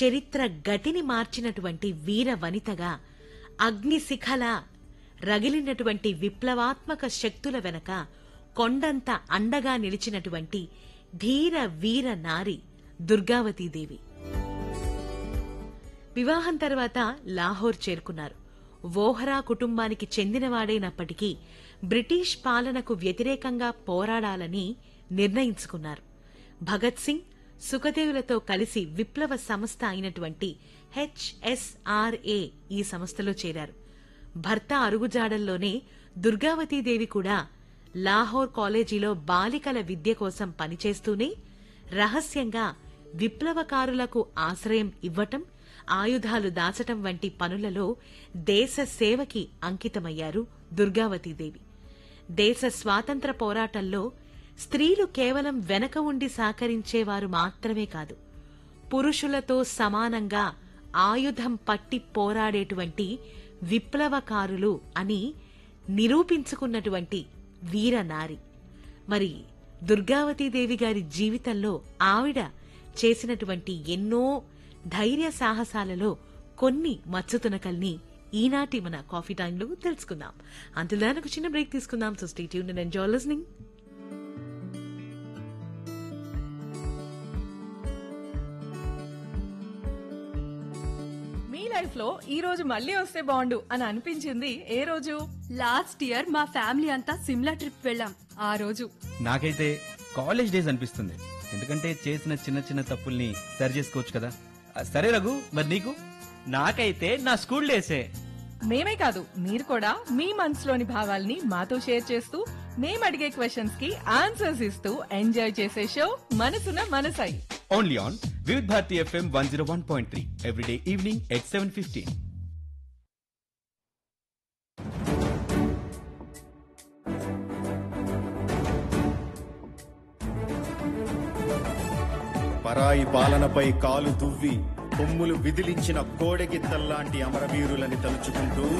చరిత్ర గతిని మార్చినటువంటి వీర వనితగా అగ్నిశిఖలా రగిలినటువంటి విప్లవాత్మక శక్తుల వెనక కొండంత అండగా నిలిచినటువంటి ధీర వీర నారి దుర్గావతీదేవి వివాహం తర్వాత లాహోర్ చేరుకున్నారు వోహరా కుటుంబానికి చెందినవాడైనప్పటికీ బ్రిటిష్ పాలనకు వ్యతిరేకంగా పోరాడాలని నిర్ణయించుకున్నారు భగత్ సింగ్ సుఖదేవులతో కలిసి విప్లవ సంస్థ అయినటువంటి హెచ్ఎస్ఆర్ఏ ఈ సంస్థలో చేరారు భర్త అరుగుజాడల్లోనే దుర్గావతీదేవి కూడా లాహోర్ కాలేజీలో బాలికల విద్య కోసం పనిచేస్తూనే రహస్యంగా విప్లవకారులకు ఆశ్రయం ఇవ్వటం ఆయుధాలు దాచటం వంటి పనులలో దేశ సేవకి అంకితమయ్యారు దుర్గావతీదేవి దేశ స్వాతంత్ర పోరాటంలో స్త్రీలు కేవలం వెనక ఉండి సహకరించేవారు మాత్రమే కాదు పురుషులతో సమానంగా ఆయుధం పట్టి పోరాడేటువంటి విప్లవకారులు అని నిరూపించుకున్నటువంటి వీరనారి మరి దుర్గావతీదేవి గారి జీవితంలో ఆవిడ చేసినటువంటి ఎన్నో ధైర్య సాహసాలలో కొన్ని మచ్చుతునకల్ని ఈనాటి మన కాఫీ టైంలో తెలుసుకుందాం అంతలో చిన్న బ్రేక్ తీసుకుందాం so stay tune and enjoy listening మీ లైఫ్ లో ఈ రోజు మళ్ళీ వస్తే బాగుండు అని అనిపించింది ఏ రోజు లాస్ట్ ఇయర్ మా ఫ్యామిలీ అంతా సిమ్లా ట్రిప్ వెళ్ళాం ఆ రోజు నాకైతే కాలేజ్ డేస్ అనిపిస్తుంది ఎందుకంటే చేసిన చిన్న చిన్న తప్పుల్ని సరి చేసుకోవచ్చు కదా ఆ, సరే రఘు మరి నీకు నాకైతే నా స్కూల్ డేసే మేమే కాదు మీరు కూడా మీ మనసులోని భావాల్ని మాతో షేర్ చేస్తూ మేము అడిగే క్వశ్చన్స్ కి ఆన్సర్స్ ఇస్తూ ఎంజాయ్ చేసే షో మనసున మనసై only on Vividh Bharati FM one zero one point three everyday evening at seven fifteen పరాయి పాలనపై కాలు దువ్వి కొమ్ములు విదిలించిన కోడెగిత్తల్లాంటి అమరవీరులని తలుచుకుంటూ